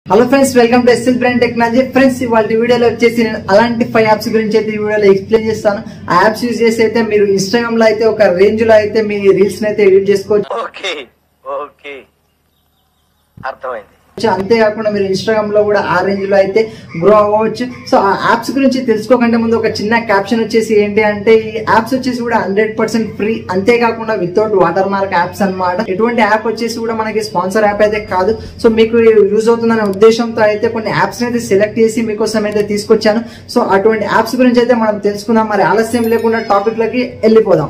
hello friends welcome to SL brand technology friends ఇవాళ వీడియోలో వచ్చేసి నేను అలాంటి ఫైవ్ యాప్స్ గురించి అయితే ఈ వీడియోలో ఎక్స్ప్లెయిన్ చేస్తాను ఆ యాప్స్ యూజ్ చేసి అయితే మీరు ఇన్స్టాగ్రామ్ లో అయితే ఒక రేంజ్ లో అయితే మీ రీల్స్ అయితే ఎడిట్ చేసుకోవచ్చు ఓకే ఓకే అర్థమైంది అంతేకాకుండా మీరు ఇన్స్టాగ్రామ్ లో కూడా ఆ రేంజ్ లో అయితే గ్రో అవ్వచ్చు సో ఆ యాప్స్ గురించి తెలుసుకోకంటే ముందు ఒక చిన్న క్యాప్షన్ వచ్చేసి ఏంటి అంటే ఈ యాప్స్ వచ్చేసి కూడా హండ్రెడ్ పర్సెంట్ ఫ్రీ అంతేకాకుండా వితౌట్ వాటర్ మార్క్ యాప్స్ అన్నమాట ఎటువంటి యాప్ వచ్చేసి కూడా మనకి స్పాన్సర్ యాప్ అయితే కాదు సో మీకు యూజ్ అవుతుందనే ఉద్దేశంతో అయితే కొన్ని యాప్స్ అయితే సెలెక్ట్ చేసి మీకోసం అయితే తీసుకొచ్చాను సో అటువంటి యాప్స్ గురించి అయితే మనం తెలుసుకుందాం మరి ఆలస్యం లేకుండా టాపిక్ లకి వెళ్ళిపోదాం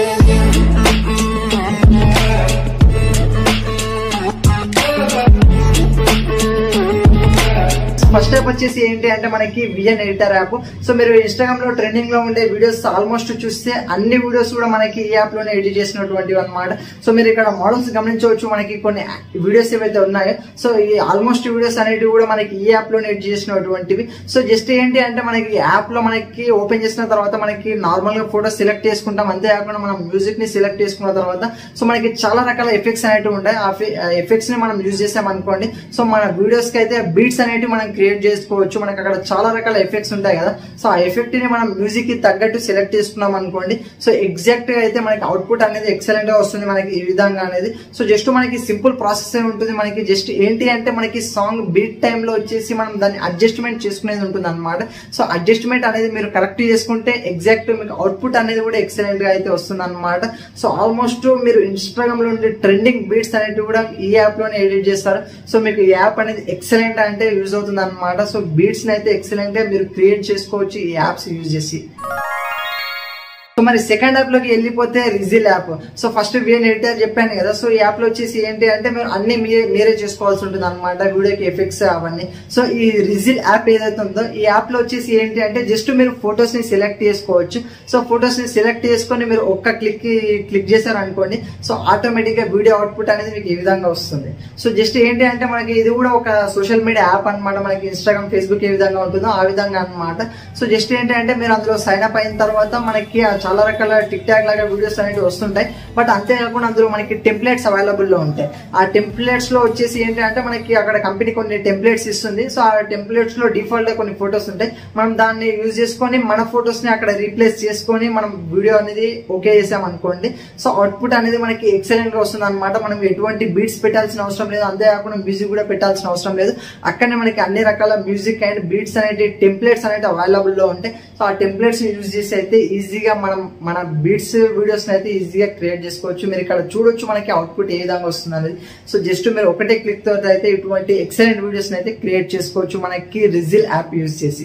ఫస్ట్ యాప్ వచ్చేసి ఏంటి అంటే మనకి విజన్ ఎడిటర్ యాప్ సో మీరు ఇన్స్టాగ్రామ్ లో ట్రెండింగ్ లో ఉండే వీడియోస్ ఆల్మోస్ట్ చూస్తే అన్ని వీడియోస్ కూడా మనకి ఈ యాప్ లోనే ఎడిట్ చేసినటువంటివి అనమాట సో మీరు ఇక్కడ మోడల్స్ గమనించవచ్చు మనకి కొన్ని వీడియోస్ ఏవైతే ఉన్నాయో సో ఈ ఆల్మోస్ట్ వీడియోస్ అనేటివి కూడా మనకి ఈ యాప్ లోనే ఎడిట్ చేసినటువంటివి సో జస్ట్ ఏంటి అంటే మనకి యాప్ లో మనకి ఓపెన్ చేసిన తర్వాత మనకి నార్మల్ గా ఫోటో సెలెక్ట్ చేసుకుంటాం అంతేకాకుండా మనం మ్యూజిక్ ని సెలెక్ట్ చేసుకున్న తర్వాత సో మనకి చాలా రకాల ఎఫెక్ట్స్ అనేటివి ఉంటాయి ఆ ఎఫెక్ట్స్ ని మనం యూజ్ చేసాం అనుకోండి సో మన వీడియోస్ కి అయితే బీట్స్ అనేటివి మనం క్రియేట్ చేసుకోవచ్చు మనకి అక్కడ చాలా రకాల ఎఫెక్ట్స్ ఉంటాయి కదా సో ఆ ఎఫెక్ట్ ని మనం మ్యూజిక్ కి తగ్గట్టు సెలెక్ట్ చేసుకున్నాం అనుకోండి సో ఎగ్జాక్ట్ గా అయితే మనకి అవుట్పుట్ అనేది ఎక్సలెంట్ గా వస్తుంది మనకి ఈ విధంగా అనేది సో జస్ట్ మనకి సింపుల్ ప్రాసెస్ ఏ ఉంటుంది మనకి జస్ట్ ఏంటి అంటే మనకి సాంగ్ బీట్ టైమ్ లో వచ్చేసి మనం దాన్ని అడ్జస్ట్మెంట్ చేసుకునేది ఉంటుంది అనమాట సో అడ్జస్ట్మెంట్ అనేది మీరు కరెక్ట్ చేసుకుంటే ఎగ్జాక్ట్ మీకు అవుట్పుట్ అనేది కూడా ఎక్సలెంట్ గా అయితే వస్తుంది అనమాట సో ఆల్మోస్ట్ మీరు ఇన్స్టాగ్రామ్ లో ఉండే ట్రెండింగ్ బీట్స్ అనేవి కూడా ఈ యాప్ లోనే ఎడిట్ చేస్తారు సో మీకు ఈ యాప్ అనేది ఎక్సలెంట్ అంటే యూజ్ అవుతుంది అనమాట సో బీట్స్ అయితే ఎక్సలెంట్ గా మీరు క్రియేట్ చేసుకోవచ్చు ఈ యాప్స్ యూజ్ చేసి సో మరి సెకండ్ యాప్ లోకి వెళ్ళిపోతే Rizzle app so first VN editor చెప్పాను కదా సో ఈ యాప్ లో వచ్చేసి ఏంటి అంటే మీరు అన్ని మీరే మీరే చేసుకోవాల్సి ఉంటుంది అనమాట వీడియోకి ఎఫెక్ట్స్ అవన్నీ సో ఈ రిజిల్ యాప్ ఏదైతే ఉందో ఈ యాప్ లో వచ్చేసి ఏంటి అంటే జస్ట్ మీరు ఫొటోస్ ని సెలెక్ట్ చేసుకోవచ్చు సో ఫొటోస్ ని సెలెక్ట్ చేసుకొని మీరు ఒక్క క్లిక్ క్లిక్ చేశారు అనుకోండి సో ఆటోమేటిక్ గా వీడియో అవుట్పుట్ అనేది మీకు ఈ విధంగా వస్తుంది సో జస్ట్ ఏంటి అంటే మనకి ఇది కూడా ఒక సోషల్ మీడియా యాప్ అనమాట మనకి ఇన్స్టాగ్రామ్ ఫేస్బుక్ ఏ విధంగా ఉంటుందో ఆ విధంగా అనమాట సో జస్ట్ ఏంటి అంటే మీరు అందులో సైన్ అప్ అయిన తర్వాత మనకి చాలా రకాల టిక్ టాక్ లాగా వీడియోస్ అనేవి వస్తుంటాయి బట్ అంతేకాకుండా అందులో మనకి టెంప్లెట్స్ అవైలబుల్ లో ఉంటాయి ఆ టెంప్లెట్స్ లో వచ్చేసి ఏంటి అంటే మనకి అక్కడ కంపెనీ కొన్ని టెంప్లెట్స్ ఇస్తుంది సో ఆ టెంప్లెట్స్ లో డిఫాల్ట్ గా కొన్ని ఫొటోస్ ఉంటాయి మనం దాన్ని యూజ్ చేసుకొని మన ఫొటోస్ ని అక్కడ రీప్లేస్ చేసుకొని మనం వీడియో అనేది ఓకే చేసాం అనుకోండి సో అవుట్పుట్ అనేది మనకి ఎక్సలెంట్ గా వస్తుంది అనమాట మనం ఎటువంటి బీట్స్ పెట్టాల్సిన అవసరం లేదు అంతేకాకుండా మ్యూజిక్ కూడా పెట్టాల్సిన అవసరం లేదు అక్కడనే మనకి అన్ని రకాల మ్యూజిక్ అండ్ బీట్స్ అనేవి టెంప్లెట్స్ అనేవి అవైలబుల్ లో ఉంటాయి సో ఆ టెంప్లెట్స్ యూజ్ చేసి అయితే ఈజీగా మనం మన బీట్స్ వీడియోస్ అయితే ఈజీగా క్రియేట్ చేసుకోవచ్చు మీరు ఇక్కడ చూడొచ్చు మనకి అవుట్పుట్ ఏ విధంగా వస్తుంది అనేది సో జస్ట్ మీరు ఒకటే క్లిక్ తో అయితే ఇటువంటి ఎక్సలెంట్ వీడియోస్ అయితే క్రియేట్ చేసుకోవచ్చు మనకి రిజిల్ యాప్ యూజ్ చేసి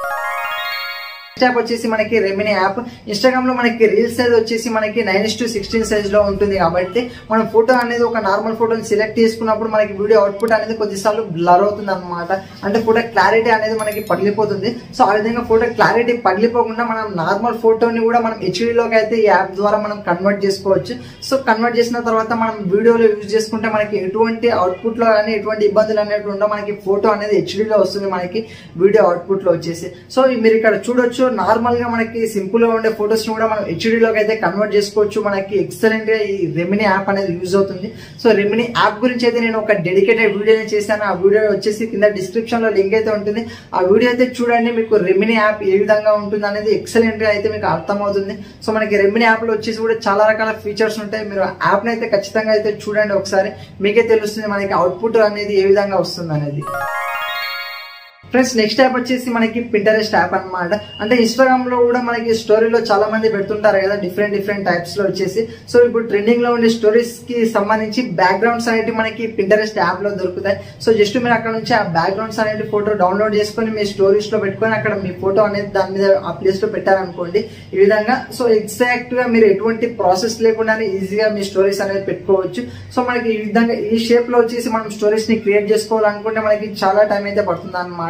యాప్ వచ్చేసి మనకి రెమినీ యాప్ ఇన్స్టాగ్రామ్ లో మనకి రీల్ సైజ్ వచ్చేసి మనకి నైన్ టు సిక్స్టీన్ సైజ్ లో ఉంటుంది కాబట్టి మనం ఫోటో అనేది ఒక నార్మల్ ఫోటోని సెలెక్ట్ చేసుకున్నప్పుడు మనకి వీడియో అవుట్పుట్ అనేది కొద్దిసార్లు బ్లర్ అవుతుంది అనమాట అంటే ఫోటో క్లారిటీ అనేది మనకి పగిలిపోతుంది సో ఆ విధంగా ఫోటో క్లారిటీ పగిలిపోకుండా మనం నార్మల్ ఫోటోని కూడా మనం హెచ్డీలోకి అయితే ఈ యాప్ ద్వారా మనం కన్వర్ట్ చేసుకోవచ్చు సో కన్వర్ట్ చేసిన తర్వాత మనం వీడియోలో యూజ్ చేసుకుంటే మనకి ఎటువంటి అవుట్పుట్ లో కానీ ఎటువంటి ఇబ్బందులు అనేవి ఉండవు మనకి ఫోటో అనేది హెచ్డీలో వస్తుంది మనకి వీడియో అవుట్పుట్ లో వచ్చేసి సో మీరు ఇక్కడ చూడొచ్చు నార్మల్ గా మనకి సింపుల్ గా ఉండే ఫొటోస్ ని కూడా మనం హెచ్డీలోకి అయితే కన్వర్ట్ చేసుకోవచ్చు మనకి ఎక్సలెంట్ గా ఈ రెమినీ యాప్ అనేది యూజ్ అవుతుంది సో రెమినీ యాప్ గురించి అయితే నేను ఒక డెడికేటెడ్ వీడియో చేశాను ఆ వీడియో వచ్చేసి కింద డిస్క్రిప్షన్ లో లింక్ అయితే ఉంటుంది ఆ వీడియో అయితే చూడండి మీకు రెమినీ యాప్ ఏ విధంగా ఉంటుంది అనేది ఎక్సలెంట్ గా అయితే మీకు అర్థమవుతుంది సో మనకి రెమినీ యాప్ లో వచ్చేసి కూడా చాలా రకాల ఫీచర్స్ ఉంటాయి మీరు యాప్ ని అయితే ఖచ్చితంగా అయితే చూడండి ఒకసారి మీకే తెలుస్తుంది మనకి అవుట్పుట్ అనేది ఏ విధంగా వస్తుంది అనేది ఫ్రెండ్స్ నెక్స్ట్ యాప్ వచ్చేసి మనకి పింటరెస్ట్ యాప్ అనమాట అంటే ఇన్స్టాగ్రామ్ లో కూడా మనకి స్టోరీలో చాలా మంది పెడుతుంటారు కదా డిఫరెంట్ డిఫరెంట్ టైప్స్ లో వచ్చేసి సో ఇప్పుడు ట్రెండింగ్ లో ఉండే స్టోరీస్ కి సంబంధించి బ్యాక్గ్రౌండ్స్ అనేవి మనకి పింటరెస్ట్ యాప్ లో దొరుకుతాయి సో జస్ట్ మీరు అక్కడ నుంచి ఆ బ్యాక్గ్రౌండ్స్ అనేది ఫోటో డౌన్లోడ్ చేసుకొని మీ స్టోరీస్ లో పెట్టుకొని అక్కడ మీ ఫోటో అనేది దాని మీద ఆ ప్లేస్ లో పెట్టారనుకోండి ఈ విధంగా సో ఎగ్జాక్ట్ గా మీరు ఎటువంటి ప్రాసెస్ లేకుండానే ఈజీగా మీ స్టోరీస్ అనేది పెట్టుకోవచ్చు సో మనకి ఈ విధంగా ఈ షేప్ లో వచ్చేసి మనం స్టోరీస్ ని క్రియేట్ చేసుకోవాలనుకుంటే మనకి చాలా టైం అయితే పడుతుంది అనమాట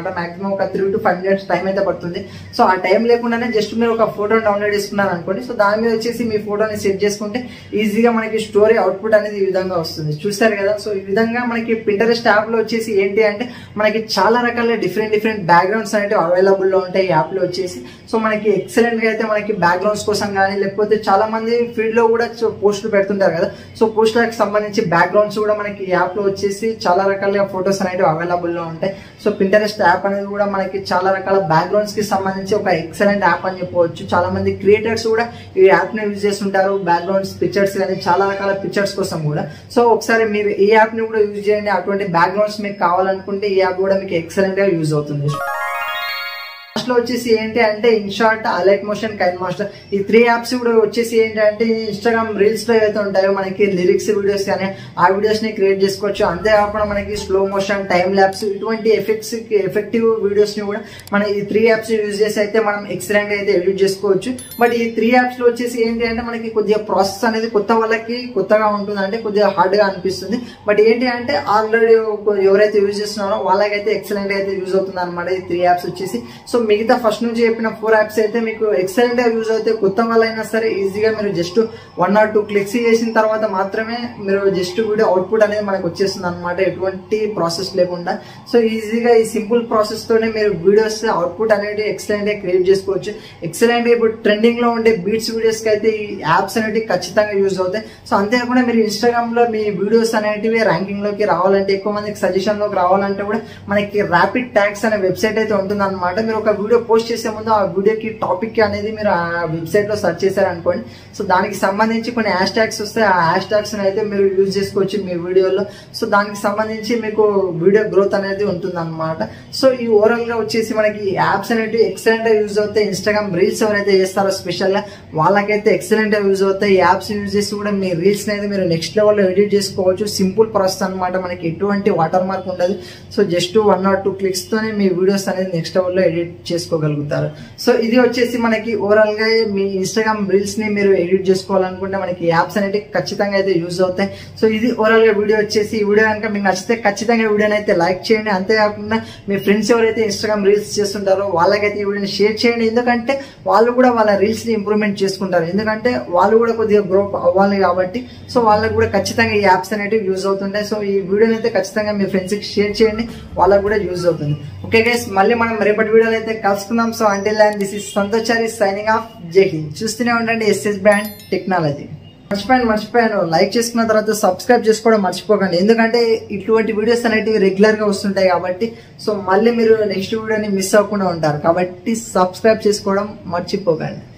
అనమాట మాక్సిమం ఒక three to five minutes time అయితే పడుతుంది సో ఆ టైం లేకుండానే జస్ట్ మీరు ఒక ఫోటోని డౌన్లోడ్ చేసుకున్నారు అనుకోండి సో దాని మీద వచ్చేసి మీ ఫోటోని సెట్ చేసుకుంటే ఈజీగా మనకి స్టోరీ అవుట్పుట్ అనేది ఈ విధంగా వస్తుంది చూస్తారు కదా సో ఈ విధంగా మనకి పింటరెస్ట్ యాప్ లో వచ్చేసి ఏంటి అంటే మనకి చాలా రకాల డిఫరెంట్ డిఫరెంట్ బ్యాక్గ్రౌండ్స్ అనేవి అవైలబుల్ లో ఉంటాయి ఈ యాప్ లో వచ్చేసి సో మనకి ఎక్సలెంట్ గా అయితే మనకి బ్యాక్గ్రౌండ్స్ కోసం కానీ లేకపోతే చాలా మంది ఫీల్డ్ లో కూడా పోస్టులు పెడుతుంటారు కదా సో పోస్టులకు సంబంధించి బ్యాక్గ్రౌండ్స్ కూడా మనకి ఈ యాప్ లో వచ్చేసి చాలా రకాల ఫొటోస్ అనేవి అవైలబుల్ లో ఉంటాయి సో పింటరెస్ట్ యాప్ అనేది కూడా మనకి చాలా రకాల బ్యాక్గ్రౌండ్స్ కి సంబంధించి ఒక ఎక్సలెంట్ యాప్ అని చెప్పవచ్చు చాలా మంది క్రియేటర్స్ కూడా ఈ యాప్ ని యూజ్ చేస్తుంటారు బ్యాక్గ్రౌండ్స్ పిక్చర్స్ కానీ చాలా రకాల పిక్చర్స్ కోసం కూడా సో ఒకసారి మీరు ఈ యాప్ ని కూడా యూజ్ చేయండి అటువంటి బ్యాక్గ్రౌండ్స్ మీకు కావాలనుకుంటే ఈ యాప్ కూడా మీకు ఎక్సలెంట్ గా యూజ్ అవుతుంది లాస్ట్ లో వచ్చేసి ఏంటి అంటే InShot Alight Motion KineMaster ఈ త్రీ యాప్స్ కూడా వచ్చేసి ఏంటి అంటే ఇన్స్టాగ్రామ్ రీల్స్ లో ఏవైతే ఉంటాయో మనకి లిరిక్స్ వీడియోస్ కానీ ఆ వీడియోస్ ని క్రియేట్ చేసుకోవచ్చు అంతేకాకుండా మనకి స్లో మోషన్ టైం ల్యాబ్స్ ఇటువంటి ఎఫెక్ట్స్ ఎఫెక్టివ్ వీడియోస్ ని కూడా మన ఈ త్రీ యాప్స్ యూజ్ చేసి అయితే మనం ఎక్సలెంట్ అయితే ఎడిట్ చేసుకోవచ్చు బట్ ఈ త్రీ యాప్స్ లో వచ్చేసి ఏంటి అంటే మనకి కొద్దిగా ప్రాసెస్ అనేది కొత్త వాళ్ళకి కొత్తగా ఉంటుంది అంటే కొద్దిగా హార్డ్ గా అనిపిస్తుంది బట్ ఏంటి అంటే ఆల్రెడీ ఎవరైతే యూజ్ చేస్తున్నారో వాళ్ళకైతే ఎక్సలెంట్ అయితే యూజ్ అవుతుంది అనమాట ఈ త్రీ యాప్స్ వచ్చేసి సో మిగతా ఫస్ట్ నుంచి చెప్పిన ఫోర్ యాప్స్ అయితే మీకు ఎక్సలెంట్ గా యూజ్ అవుతాయి కొత్త వాళ్ళైనా సరే ఈజీగా మీరు just one or two clicks చేసిన తర్వాత మాత్రమే మీరు జస్ట్ వీడియో అవుట్పుట్ అనేది మనకు వచ్చేస్తుంది అనమాట ఎటువంటి ప్రాసెస్ లేకుండా సో ఈజీగా ఈ సింపుల్ ప్రాసెస్ తోనే మీరు వీడియోస్ అవుట్పుట్ అనేది ఎక్సలెంట్ గా క్రియేట్ చేసుకోవచ్చు ఎక్సలెంట్ గా ఇప్పుడు ట్రెండింగ్ లో ఉండే బీట్స్ వీడియోస్ కి అయితే ఈ యాప్స్ అనేవి ఖచ్చితంగా యూజ్ అవుతాయి సో అంతేకాకుండా మీరు ఇన్స్టాగ్రామ్ లో మీ వీడియోస్ అనేటివి ర్యాంకింగ్ లోకి రావాలంటే ఎక్కువ మందికి సజెషన్ లోకి రావాలంటే కూడా మనకి ర్యాపిడ్ ట్యాక్స్ అనే వెబ్సైట్ అయితే ఉంటుంది అనమాట మీరు ఒక వీడియో పోస్ట్ చేసే ముందు ఆ వీడియోకి టాపిక్ అనేది మీరు ఆ వెబ్సైట్ లో సెర్చ్ చేశారనుకోండి సో దానికి సంబంధించి కొన్ని హ్యాష్ ట్యాగ్స్ వస్తాయి ఆ హ్యాష్ ట్యాగ్స్ అయితే మీరు యూజ్ చేసుకోవచ్చు మీ వీడియోలో సో దానికి సంబంధించి మీకు వీడియో గ్రోత్ అనేది ఉంటుంది అనమాట సో ఈ ఓవరాల్ గా వచ్చేసి మనకి యాప్స్ అనేవి ఎక్సలెంట్ గా యూజ్ అవుతాయి ఇన్స్టాగ్రామ్ రీల్స్ ఎవరైతే చేస్తారో స్పెషల్ గా వాళ్ళకైతే ఎక్సలెంట్ గా యూజ్ అవుతాయి ఈ యాప్స్ యూజ్ చేసి కూడా మీ రీల్స్ అనేది మీరు నెక్స్ట్ లెవెల్లో ఎడిట్ చేసుకోవచ్చు సింపుల్ ప్రాసెస్ అనమాట మనకి ఎటువంటి వాటర్ మార్క్ ఉండదు so just one or two clicks తోనే మీ వీడియోస్ అనేది నెక్స్ట్ లెవెల్లో ఎడిట్ చేసుకోగలుగుతారు సో ఇది వచ్చేసి మనకి ఓవరాల్ గా మీ ఇన్స్టాగ్రామ్ రీల్స్ ని మీరు ఎడిట్ చేసుకోవాలనుకుంటే మనకి యాప్స్ అనేవి ఖచ్చితంగా అయితే యూజ్ అవుతాయి సో ఇది ఓవరాల్ గా వీడియో వచ్చేసి ఈ వీడియో కనుక మీకు నచ్చితే ఖచ్చితంగా వీడియోని అయితే లైక్ చేయండి అంతేకాకుండా మీ ఫ్రెండ్స్ ఎవరైతే ఇన్స్టాగ్రామ్ రీల్స్ చేస్తుంటారో వాళ్ళకైతే ఈ వీడియోని షేర్ చేయండి ఎందుకంటే వాళ్ళు కూడా వాళ్ళ రీల్స్ ని ఇంప్రూవ్మెంట్ చేసుకుంటారు ఎందుకంటే వాళ్ళు కూడా కొద్దిగా గ్రో అవ్వాలి కాబట్టి సో వాళ్ళకి కూడా ఖచ్చితంగా ఈ యాప్స్ అనేవి యూజ్ అవుతుంటాయి సో ఈ వీడియోని అయితే ఖచ్చితంగా మీ ఫ్రెండ్స్ కి షేర్ చేయండి వాళ్ళకి కూడా యూజ్ అవుతుంది ఓకే గైస్ మళ్ళీ మనం రేపటి వీడియోలో అయితే కలుసుకుందాం so until and this is Santoshari signing off Jai Hind చూస్తూనే ఉండండి ఎస్ఎస్ బ్రాండ్ టెక్నాలజీ మర్చిపోయాను మర్చిపోయాను లైక్ చేసుకున్న తర్వాత సబ్స్క్రైబ్ చేసుకోవడం మర్చిపోకండి ఎందుకంటే ఇటువంటి వీడియోస్ అనేటివి రెగ్యులర్ గా వస్తుంటాయి కాబట్టి సో మళ్ళీ మీరు నెక్స్ట్ వీడియోని మిస్ అవ్వకుండా ఉంటారు కాబట్టి సబ్స్క్రైబ్ చేసుకోవడం మర్చిపోకండి